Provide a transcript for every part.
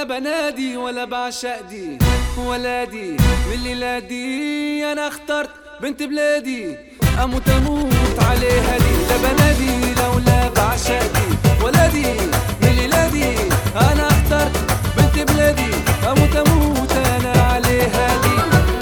لا بنادي ولا بعشق دي ولادي من الليلة دي انا اخترت بنت بلادي اموت اموت عليها دي لا بنادي لولا بعشق دي ولادي من الليلة دي انا اخترت بنت بلادي اموت اموت انا عليها دي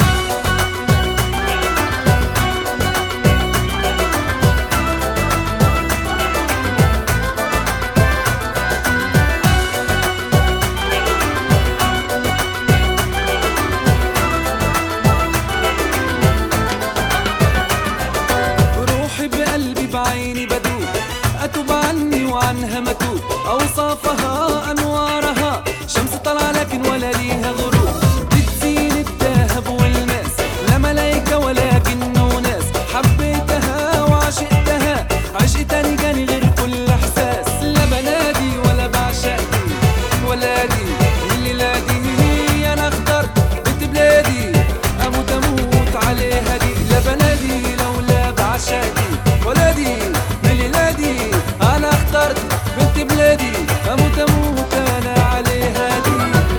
روحي بقلبي بعيني بدوب أتوب عني وعنها متوب أوصافها أنوارها شمس طلع لكن ولا ليها غروب بتزين الذهب والماس لا ملايكة ولا جن وناس حبيتها وعشقتها عشق تاني جاني غير كل إحساس لا بنادي ولا بعشق دي ولا دي من الليلة دي أنا اخترت بنت بلادي أموت أموت عليها دي لا بنادي لولا بعشق دي ولا دي من الليلة دي أنا اخترت بنت بلادي أموت أموت أنا عليها دي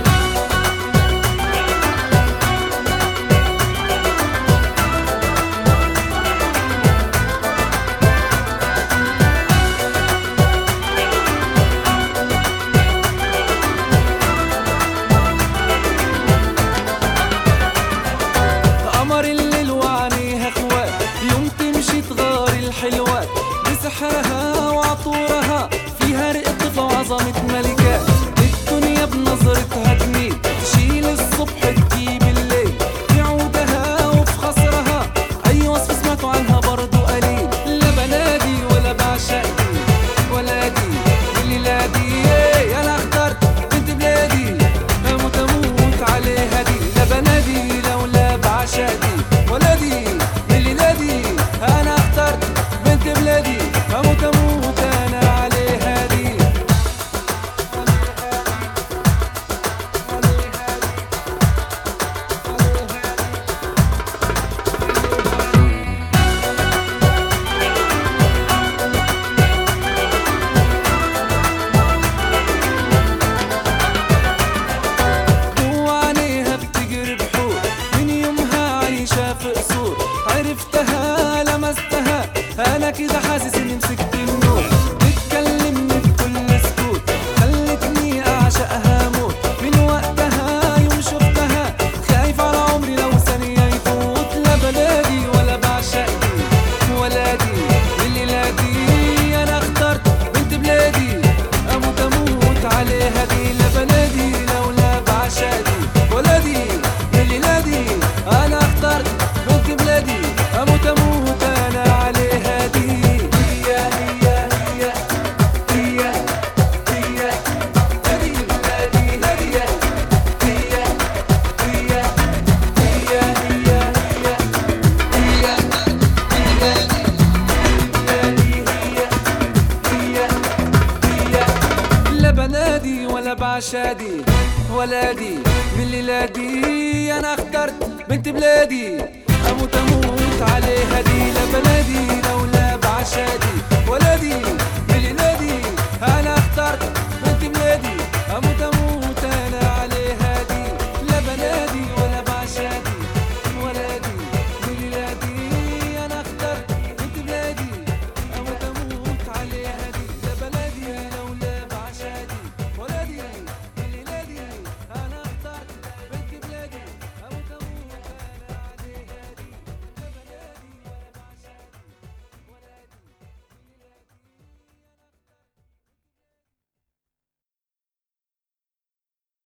قمر الليل وعينيها اخوات يوم تمشي تغار الحلوات بسحرها وعطورها فيها رق طفل وعظمة ملكات الدنيا بنظرتها تميل تشيل الصبح تجيب الليل في عودها وفي خصرها اي وصف سمعتوا عنها برضو قليل لا بنادي ولا بعشق دي ولا دي الليلة دي إيه، انا اخترت بنت بلادي اموت اموت عليها دي لا بنادي لولا بعشق دي ولا دي من الليلة دي انا اخترت بنت بلادي اموت اموت انا عليها دي وعينيها بتجري بحور من يومها عايشة في قصور عرفتها لمستها أنا كده حاسس إني مسكت النور بتكلمني بكل سكوت خلتني أعشقها موت من وقتها يوم شفتها خايف على عمري لو ثانية يفوت لا بلادي ولا بعشق دي ولا دي الليلة دي أنا اخترت بنت بلادي أموت أموت عليها دي لا بلادي لولا بعشق دي ولا دي الليلة دي أنا اخترت بنت بلادي أموت أموت أنا عليها دي هي هي هي هي هي هذه بلادي هدية هي هي هي هي هي هي لا بنادي ولا بعشادي ولادي من الليلة دي أنا اخترت بنت بلادي أموت أموت عليها دي لا بنادي لولا بعشادي ولادي